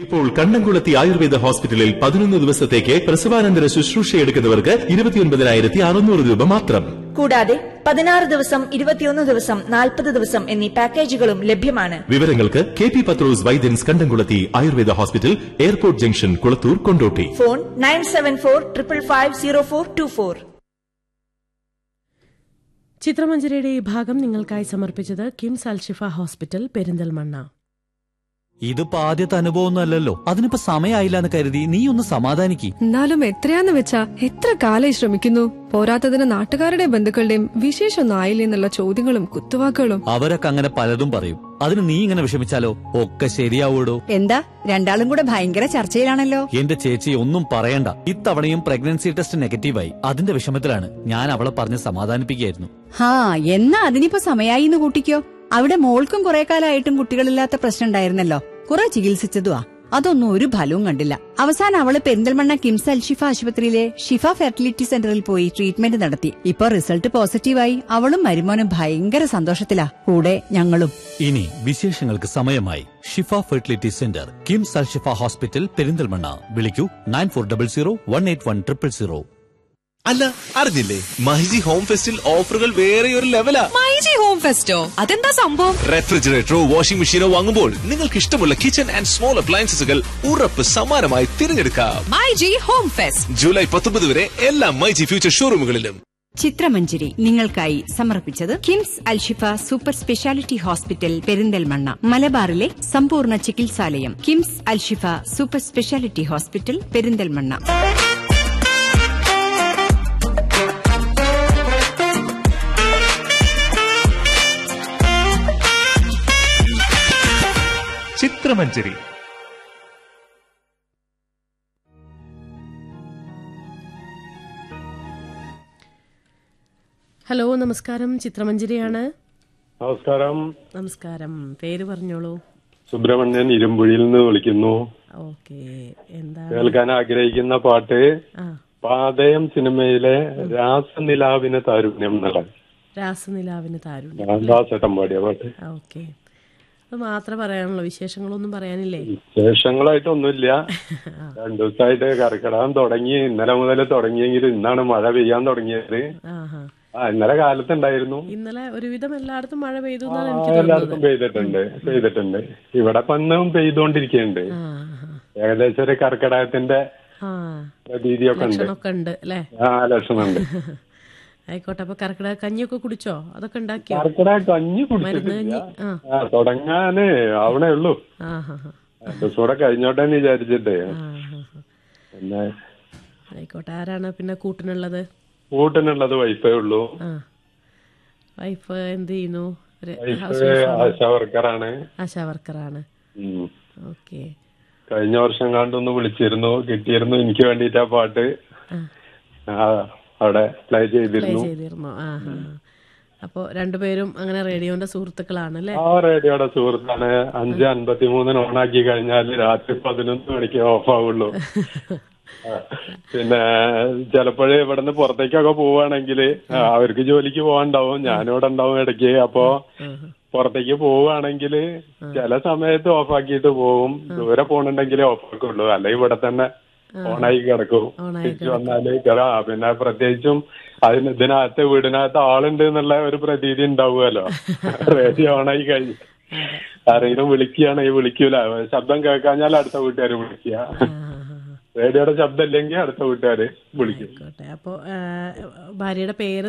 ഇപ്പോൾ കണ്ണംകുളത്തി ആയുർവേദ ഹോസ്പിറ്റലിൽ പതിനൊന്ന് ദിവസത്തേക്ക് പ്രസവാനന്തര ശുശ്രൂഷ എടുക്കുന്നവർക്ക് ഇരുപത്തിയൊൻപതിനായിരത്തി അറുന്നൂറ് രൂപ മാത്രം കൂടാതെ പതിനാറ് ദിവസം ഇരുപത്തിയൊന്ന് ദിവസം നാൽപ്പത് ദിവസം എന്നീ പാക്കേജുകളും ലഭ്യമാണ് വിവരങ്ങൾക്ക് K P Pathrose Vaidyans Kandamkulathy Ayurveda hospital airport junction Kulathur Kondotty phone nine seven four triple five zero four two four ചിത്രമഞ്ജരിയുടെ ഈ ഭാഗം നിങ്ങൾക്കായി സമർപ്പിച്ചത് കിംസ് അൽഷിഫ ഹോസ്പിറ്റൽ പെരിന്തൽമണ്ണ ഇതിപ്പോ ആദ്യത്തെ അനുഭവമൊന്നുമല്ലല്ലോ അതിനിപ്പോ സമയമായില്ല എന്ന് കരുതി നീ ഒന്ന് സമാധാനിക്ക് എന്നാലും എത്രയാന്ന് വെച്ചാ എത്ര കാലായി ശ്രമിക്കുന്നു പോരാത്തതിന് നാട്ടുകാരുടെ ബന്ധുക്കളുടെയും വിശേഷമൊന്നും ആയില്ലേ എന്നുള്ള ചോദ്യങ്ങളും കുത്തുവാക്കുകളും അവരൊക്കെ അങ്ങനെ പലതും പറയും അതിന് നീ ഇങ്ങനെ വിഷമിച്ചാലോ ഒക്കെ ശരിയാവൂടോ എന്താ രണ്ടാളും കൂടെ ഭയങ്കര ചർച്ചയിലാണല്ലോ എന്റെ ചേച്ചി ഒന്നും പറയണ്ട ഇത്തവണയും പ്രഗ്നൻസി ടെസ്റ്റ് നെഗറ്റീവായി അതിന്റെ വിഷമത്തിലാണ് ഞാൻ അവളെ പറഞ്ഞ് സമാധാനിപ്പിക്കുകയായിരുന്നു ഹാ എന്നാ അതിനിപ്പോ സമയായി എന്ന് കൂട്ടിക്കോ അവിടെ മോൾക്കും കുറെ കാലമായിട്ടും കുട്ടികളില്ലാത്ത പ്രശ്നം ഉണ്ടായിരുന്നല്ലോ കുറെ ചികിത്സിച്ചതുവാ അതൊന്നും ഒരു ഫലവും കണ്ടില്ല അവസാനം അവള് പെരിന്തൽമണ്ണ കിംസ് അൽഷിഫ ആശുപത്രിയിലെ ഷിഫ ഫെർട്ടിലിറ്റി സെന്ററിൽ പോയി ട്രീറ്റ്മെന്റ് നടത്തി ഇപ്പൊ റിസൾട്ട് പോസിറ്റീവായി അവളും മരുമോനും ഭയങ്കര സന്തോഷത്തിലാ കൂടെ ഞങ്ങളും ഇനി വിശേഷങ്ങൾക്ക് സമയമായി Shifa fertility centre KIMS Al Shifa hospital Perinthalmanna വിളിക്കൂ nine four double zero one eight one triple zero അല്ല അറിഞ്ഞില്ലേ മൈജി ഹോം ഫെസ്റ്റിൽ ഓഫറുകൾ വേറെ ഒരു ലെവലാ മൈജി ഹോം ഫെസ്റ്റോ അതെന്താ സംഭവം റെഫ്രിജറേറ്ററോ വാഷിംഗ് മെഷീനോ വാങ്ങുമ്പോൾ നിങ്ങൾക്ക് ഇഷ്ടമുള്ള കിച്ചൺ ആൻഡ് സ്മോൾ അപ്ലയൻസസുകൾ ഉറപ്പ് സമ്മാനമായി തിരഞ്ഞെടുക്കാം മൈജി ഹോം ഫെസ്റ്റ് ജൂലൈ പത്തൊമ്പത് വരെ എല്ലാ മൈജി ഫ്യൂച്ചർ ഷോറൂമുകളിലും ചിത്രമഞ്ജരി നിങ്ങൾക്കായി സമർപ്പിച്ചത് KIMS Alshifa super speciality hospital Perinthalmanna മലബാറിലെ സമ്പൂർണ്ണ ചികിത്സാലയം KIMS Alshifa super speciality hospital Perinthalmanna Chithramanjari hello നമസ്കാരം ചിത്രമഞ്ജരിയാണ് നമസ്കാരം നമസ്കാരം പേര് പറഞ്ഞോളൂ സുബ്രഹ്മണ്യൻ ഇരുമ്പുഴിയിൽ നിന്ന് വിളിക്കുന്നു ഓക്കെ എന്താണ് കേൾക്കാൻ ആഗ്രഹിക്കുന്ന പാട്ട് ആ പാതയം സിനിമയിലെ രാസനിലാവിന് താരുണ്യം എന്നുള്ള രാസനിലാവിന് താരുണ്യം രാധാസേട്ടൻ പാടിയ പാട്ട് ഓക്കെ അത് മാത്രമേ പറയാനുള്ളൂ വിശേഷങ്ങളൊന്നും പറയാനില്ലേ വിശേഷങ്ങളായിട്ടൊന്നുമില്ല രണ്ടു ദിവസമായിട്ട് കർക്കിടകം തുടങ്ങി ഇന്നലെ മുതൽ തുടങ്ങിയെങ്കിൽ ഇന്നാണ് മഴ പെയ്യാൻ തുടങ്ങിയത് ആഹാ ആ ഇന്നലെ കാലത്തുണ്ടായിരുന്നു ഇന്നലെ ഒരുവിധം എല്ലായിടത്തും മഴ പെയ്തു ആ, എന്നാണ് എനിക്ക് എല്ലായിടത്തും തോന്നുന്നത് പെയ്തിട്ടുണ്ട് പെയ്തിട്ടുണ്ട് ഇവിടെ പന്നും പെയ്തുകൊണ്ടിരിക്കുന്നുണ്ട് ആ ഏകദേശം ഒരു കർക്കിടകത്തിന്റെ ആ പ്രതീതിയൊക്കെ ഉണ്ട് ലക്ഷണമൊക്കെ ഉണ്ട് അല്ലേ ആ ലക്ഷണമുണ്ട് ആയിക്കോട്ടെ അപ്പൊ കർക്കിടക കഞ്ഞിയൊക്കെ കുടിച്ചോ അതൊക്കെ ഉണ്ടാക്കിയോ കർക്കിടക കഞ്ഞി മരുന്ന് കുടിച്ചിട്ടില്ല കഞ്ഞി ആ ആ തുടങ്ങാന് ആവണേ ഉള്ളൂ ആ ഹാ ഹാ ദിവസം കഴിഞ്ഞോട്ടെ എന്ന് വിചാരിച്ചിട്ട് ആ ഹാ ഹാ പിന്നെ ആയിക്കോട്ടെ ആരാണ് പിന്നെ കൂട്ടിനുള്ളത് കൂട്ടിനുള്ളത് വൈഫേ ഉള്ളൂ ആ വൈഫ് എന്ത് ചെയ്യുന്നു ഒരു വൈഫ് ഹൗസ് വൈഫാണോ? ആശാ വർക്കറാണ് ആശാ വർക്കറാണ് ഉം. ഓക്കെ കഴിഞ്ഞ വർഷം കണ്ടൊന്ന് വിളിച്ചിരുന്നു കിട്ടിയിരുന്നു എനിക്ക് വേണ്ടിയിട്ട് ആ പാട്ട് ആ, അവിടെ പ്ലേ പ്ലേ ചെയ്തിരുന്നു ചെയ്തിരുന്നു ആ ഹാ അപ്പോ രണ്ടുപേരും അങ്ങനെ റേഡിയോന്റെ സുഹൃത്തുക്കളാണ് അല്ലേ ആ റേഡിയോയുടെ സുഹൃത്താണ് അഞ്ച് അൻപത്തി മൂന്നിന് ഓണാക്കി കഴിഞ്ഞാൽ രാത്രി പതിനൊന്ന് മണിക്ക് ഓഫ് ആവുള്ളൂ ആ, പിന്നെ ചിലപ്പോഴേ ഇവിടുന്ന് പുറത്തേക്കൊക്കെ പോവുകയാണെങ്കിൽ അവർക്ക് ജോലിക്ക് പോകാണ്ടാവും ഞാനിവിടെ ഉണ്ടാവും ഇടയ്ക്ക് അപ്പോ പുറത്തേക്ക് പോവുകയാണെങ്കിൽ ചില സമയത്ത് ഓഫാക്കിയിട്ട് പോവും ദൂരെ പോകണുണ്ടെങ്കിലേ ഓഫാക്കുള്ളൂ അല്ലെങ്കിൽ ഇവിടെ തന്നെ ഓണായി കിടക്കും ഓണായി തിരിച്ചു വന്നാല് കേറാ. പിന്നെ പ്രത്യേകിച്ചും അതിന് ഇതിനകത്ത് വീടിനകത്ത് ആളുണ്ട് എന്നുള്ള ഒരു പ്രതീതി ഉണ്ടാവുമല്ലോ റേഡിയോ ഓണായി കഴിഞ്ഞു ആരെങ്കിലും വിളിക്കുകയാണെങ്കിൽ വിളിക്കൂല ശബ്ദം കേൾക്കാഞ്ഞാൽ അടുത്ത വീട്ടുകാർ വിളിക്കുക റേഡിയോയുടെ ശബ്ദം ഇല്ലെങ്കിൽ അടുത്ത വീട്ടുകാര് വിളിക്കും ആയിക്കോട്ടെ അപ്പോ ആ, ഭാര്യയുടെ പേര്